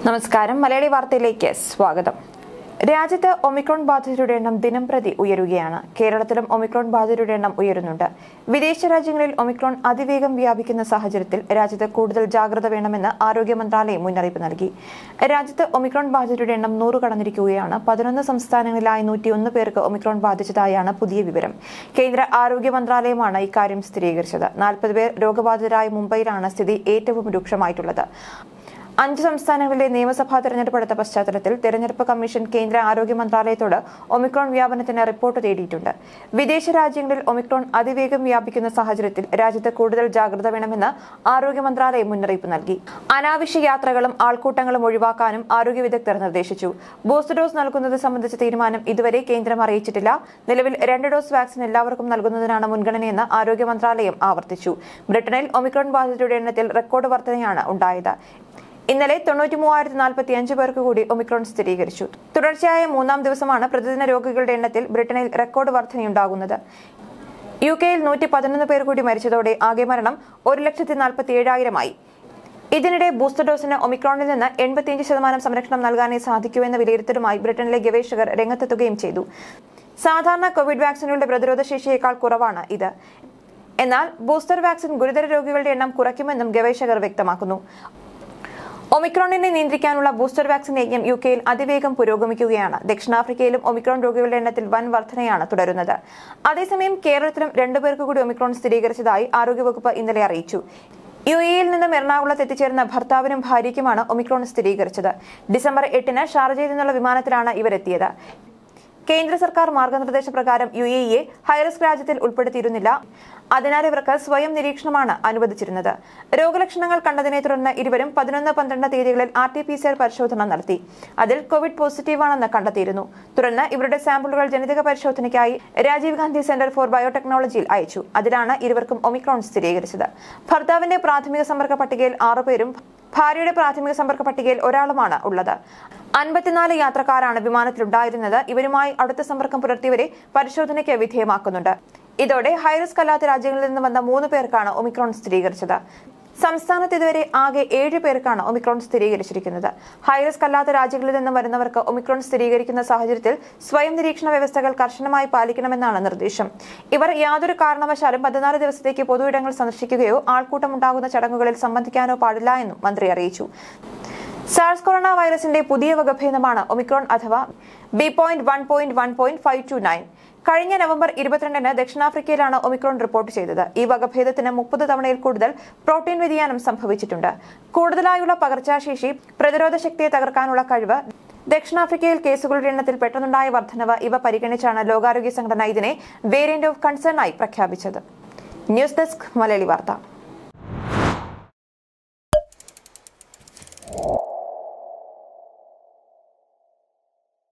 നമസ്കാരം മലയാളി വാർത്തയിലേക്ക് സ്വാഗതം രാജ്യത്ത് ഒമിക്രോൺ ബാധിതരുടെ എണ്ണം ദിനം പ്രതി ഉയരുകയാണ് കേരളത്തിലും ഒമിക്രോൺ ബാധിതരുടെ എണ്ണം ഉയരുന്നുണ്ട് വിദേശ രാജ്യങ്ങളിൽ ഒമിക്രോൺ അതിവേഗം വ്യാപിക്കുന്ന സാഹചര്യത്തിൽ രാജ്യത്ത് കൂടുതൽ ജാഗ്രത വേണമെന്ന് ആരോഗ്യ മന്ത്രാലയം മുന്നറിയിപ്പ് നൽകി രാജ്യത്ത് ഒമിക്രോൺ ബാധിതരുടെ എണ്ണം നൂറ് കടന്നിരിക്കുകയാണ് പതിനൊന്ന് സംസ്ഥാനങ്ങളിലായി നൂറ്റിയൊന്ന് പേർക്ക് ഒമിക്രോൺ ബാധിച്ചതായാണ് പുതിയ വിവരം കേന്ദ്ര ആരോഗ്യ മന്ത്രാലയമാണ് ഇക്കാര്യം സ്ഥിരീകരിച്ചത് നാൽപ്പത് പേർ രോഗബാധിതരായ മുംബൈയിലാണ് സ്ഥിതി ഏറ്റവും രൂക്ഷമായിട്ടുള്ളത് അഞ്ച് സംസ്ഥാനങ്ങളിലെ നിയമസഭാ തെരഞ്ഞെടുപ്പ് അടുത്ത പശ്ചാത്തലത്തിൽ തെരഞ്ഞെടുപ്പ് കമ്മീഷൻ കേന്ദ്ര ആരോഗ്യ മന്ത്രാലയത്തോട് ഒമിക്രോൺ വ്യാപനത്തിന് റിപ്പോർട്ട് തേടിയിട്ടുണ്ട് വിദേശ രാജ്യങ്ങളിൽ ഒമിക്രോൺ അതിവേഗം വ്യാപിക്കുന്ന സാഹചര്യത്തിൽ രാജ്യത്ത് കൂടുതൽ ജാഗ്രത വേണമെന്ന് ആരോഗ്യ മന്ത്രാലയം മുന്നറിയിപ്പ് നൽകി അനാവശ്യ യാത്രകളും ആൾക്കൂട്ടങ്ങളും ഒഴിവാക്കാനും ആരോഗ്യ വിദഗ്ധർ നിർദ്ദേശിച്ചു ബൂസ്റ്റർ ഡോസ് നൽകുന്നത് സംബന്ധിച്ച തീരുമാനം ഇതുവരെ കേന്ദ്രം അറിയിച്ചിട്ടില്ല നിലവിൽ രണ്ട് ഡോസ് വാക്സിൻ എല്ലാവർക്കും നൽകുന്നതിനാണ് മുൻഗണനയെന്ന് ആരോഗ്യ മന്ത്രാലയം ആവർത്തിച്ചു ബ്രിട്ടനിൽ ഒമിക്രോൺ ബാധിതരുടെ എണ്ണത്തിൽ റെക്കോർഡ് വർധനയാണ് ഉണ്ടായത് ഇന്നലെ തൊണ്ണൂറ്റി മൂവായിരത്തി നാൽപ്പത്തി അഞ്ച് പേർക്ക് കൂടി ഒമിക്രോൺ സ്ഥിരീകരിച്ചു തുടർച്ചയായ മൂന്നാം ദിവസമാണ് പ്രതിദിന രോഗികളുടെ എണ്ണത്തിൽ ബ്രിട്ടനിൽ റെക്കോർഡ് വർധനയുണ്ടാകുന്നത് യു കെയിൽ നൂറ്റി പതിനൊന്ന് പേർ കൂടി മരിച്ചതോടെ ആകെ മരണം ഒരു ലക്ഷത്തി നാൽപ്പത്തി ഏഴായിരമായി ഇതിനിടെ ബൂസ്റ്റർ ഡോസിന് ഒമിക്രോണിൽ നിന്ന് എൺപത്തിയഞ്ച് ശതമാനം സംരക്ഷണം നൽകാനേ സാധിക്കൂ എന്ന വിലയിരുത്തലുമായി ബ്രിട്ടനിലെ ഗവേഷകർ രംഗത്തെത്തുകയും ചെയ്തു സാധാരണ കോവിഡ് വാക്സിനുകളുടെ പ്രതിരോധ ശേഷിയേക്കാൾ കുറവാണ് ഇത് എന്നാൽ ബൂസ്റ്റർ വാക്സിൻ ഗുരുതര രോഗികളുടെ എണ്ണം കുറയ്ക്കുമെന്നും ഗവേഷകർ വ്യക്തമാക്കുന്നു ഒമിക്രോണിനെ നിയന്ത്രിക്കാനുള്ള ബൂസ്റ്റർ വാക്സിൻ യജ്ഞം യു കെയിൽ അതിവേഗം പുരോഗമിക്കുകയാണ് ദക്ഷിണാഫ്രിക്കയിലും ഒമിക്രോൺ രോഗികളുടെ എണ്ണത്തിൽ വൻ വർധനയാണ് തുടരുന്നത് അതേസമയം കേരളത്തിലും രണ്ടുപേർക്ക് കൂടി ഒമിക്രോൺ സ്ഥിരീകരിച്ചതായി ആരോഗ്യവകുപ്പ് ഇന്നലെ അറിയിച്ചു യു എയിൽ നിന്നും എറണാകുളത്ത് എത്തിച്ചേർന്ന ഭർത്താവിനും ഭാര്യയ്ക്കുമാണ് ഒമിക്രോൺ സ്ഥിരീകരിച്ചത് ഡിസംബർ എട്ടിന് ഷാർജയിൽ നിന്നുള്ള വിമാനത്തിലാണ് ഇവരെത്തിയത് കേന്ദ്ര സർക്കാർ മാർഗനിർദ്ദേശപ്രകാരം യു എ ഇയെ ഹൈറിസ്ക് രാജ്യത്തിൽ ഉൾപ്പെടുത്തിയിരുന്നില്ല അതിനാൽ ഇവർക്ക് സ്വയം നിരീക്ഷണമാണ് അനുവദിച്ചിരുന്നത് രോഗലക്ഷണങ്ങൾ കണ്ടതിനെ തുടർന്ന് ഇരുവരും പതിനൊന്ന് പന്ത്രണ്ട് തീയതികളിൽ R T P C R പരിശോധന നടത്തി അതിൽ കോവിഡ് പോസിറ്റീവാണെന്ന് കണ്ടെത്തിയിരുന്നു തുടർന്ന് ഇവരുടെ സാമ്പിളുകൾ ജനിതക പരിശോധനയ്ക്കായി രാജീവ് ഗാന്ധി സെന്റർ ഫോർ ബയോടെക്നോളജിയിൽ അയച്ചു അതിലാണ് ഇരുവർക്കും ഒമിക്രോൺ സ്ഥിരീകരിച്ചത് ഭർത്താവിന്റെ പ്രാഥമിക സമ്പർക്ക പട്ടികയിൽ ആറുപേരും ഭാര്യയുടെ പ്രാഥമിക സമ്പർക്ക പട്ടികയിൽ ഒരാളുമാണ് ഉള്ളത് അൻപത്തിനാല് യാത്രക്കാരാണ് വിമാനത്തിലുണ്ടായിരുന്നത് ഇവരുമായി അടുത്ത സമ്പർക്കം പുലർത്തിയവരെ പരിശോധനയ്ക്ക് വിധേയമാക്കുന്നുണ്ട് ഇതോടെ ഹൈറിസ്ക് അല്ലാത്ത രാജ്യങ്ങളിൽ നിന്ന് വന്ന മൂന്ന് പേർക്കാണ് ഒമിക്രോൺ സ്ഥിരീകരിച്ചത് സംസ്ഥാനത്ത് ഇതുവരെ ആകെ ഏഴ് പേർക്കാണ് ഒമിക്രോൺ സ്ഥിരീകരിച്ചിരിക്കുന്നത് ഹൈറിസ്ക് അല്ലാത്ത രാജ്യങ്ങളിൽ നിന്ന് വരുന്നവർക്ക് ഒമിക്രോൺ സ്ഥിരീകരിക്കുന്ന സാഹചര്യത്തിൽ സ്വയം നിരീക്ഷണ വ്യവസ്ഥകൾ കർശനമായി പാലിക്കണമെന്നാണ് നിർദ്ദേശം ഇവർ യാതൊരു കാരണവശാലും പതിനാല് ദിവസത്തേക്ക് പൊതുയിടങ്ങൾ സന്ദർശിക്കുകയോ ആൾക്കൂട്ടമുണ്ടാകുന്ന ചടങ്ങുകളിൽ സംബന്ധിക്കാനോ പാടില്ല എന്നും മന്ത്രി അറിയിച്ചു സാർസ് കൊറോണ വൈറസിന്റെ പുതിയ വകഭേദമാണ് ഒമിക്രോൺ അഥവാ B point one point one point five two nine കഴിഞ്ഞ നവംബർ ഇരുപത്തിരണ്ടിന് ദക്ഷിണാഫ്രിക്കയിലാണ് ഒമിക്രോൺ റിപ്പോർട്ട് ചെയ്തത് ഈ വകഭേദത്തിന് മുപ്പത് തവണയിൽ കൂടുതൽ പ്രോട്ടീൻ വ്യതിയാനം സംഭവിച്ചിട്ടുണ്ട് കൂടുതലായുള്ള പകർച്ചാശേഷി പ്രതിരോധ ശക്തിയെ തകർക്കാനുള്ള കഴിവ് ദക്ഷിണാഫ്രിക്കയിൽ കേസുകളുടെ എണ്ണത്തിൽ പെട്ടെന്നുണ്ടായ വർധനവ് ഇവ പരിഗണിച്ചാണ് ലോകാരോഗ്യ സംഘടന ഇതിനെ വേരിയന്റ് ഓഫ് കൺസേൺ ആയി പ്രഖ്യാപിച്ചത് ന്യൂസ് ഡെസ്ക് മലയാളി വാർത്ത